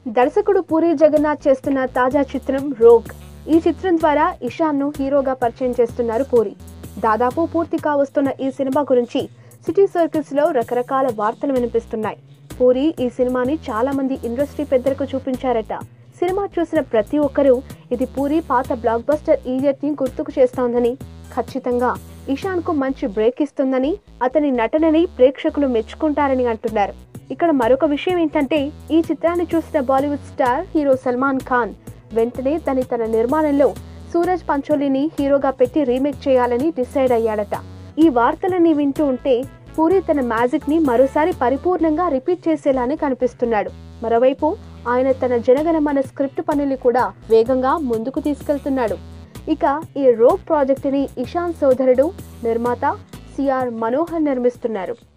దర్శకుడు పూరి జగన్నాథ్ చేస్తున్న తాజా చిత్రం రోగ్ ఈ చిత్రం ద్వారా ఇషాన్ను హీరోగా పరిచయం చేస్తున్నారు పూరి దాదాపు పూర్తి కావస్తున్న ఈ సినిమా గురించి సిటీ సర్కిల్స్ లో రకరకాల వార్తలు వినిపిస్తున్నాయి పూరి ఈ సినిమాని చాలా మంది ఇండస్ట్రీ పెద్దలకు చూపించారట సినిమా చూసిన ప్రతి ఒక్కరూ ఇది పూరి పాత బ్లాక్ బస్టర్ ఈడియట్ ని గుర్తుకు చేస్తోందని ఖచ్చితంగా ఇషాన్ కు మంచి బ్రేక్ ఇస్తుందని అతని నటనని ప్రేక్షకులు మెచ్చుకుంటారని అంటున్నారు ఇక్కడ మరొక విషయం ఏంటంటే ఈ చిత్రాన్ని చూసిన Bollywood star hero Salman Khan వెంటనే తని తన నిర్మాణంలో సూరజ్ పంచోలిని హీరోగా పెట్టి రీమేక్ చేయాలని డిసైడ్ అయ్యాడట ఈ వార్తలని వింటూ ఉంటే పూరి తన మ్యాజిక్ ని మరోసారి పరిపూర్ణంగా రిపీట్ చేసేలానే కనిపిస్తున్నాడు మరోవైపు ఆయన తన జనగణమన స్క్రిప్ట్ పనులు కూడా వేగంగా ముందుకు తీసుకెళ్తున్నాడు ఇక ఈ రోగ్ ప్రాజెక్టుని ఇషాన్ సోదరుడు నిర్మాత సిఆర్ మనోహర్ నిర్మిస్తున్నారు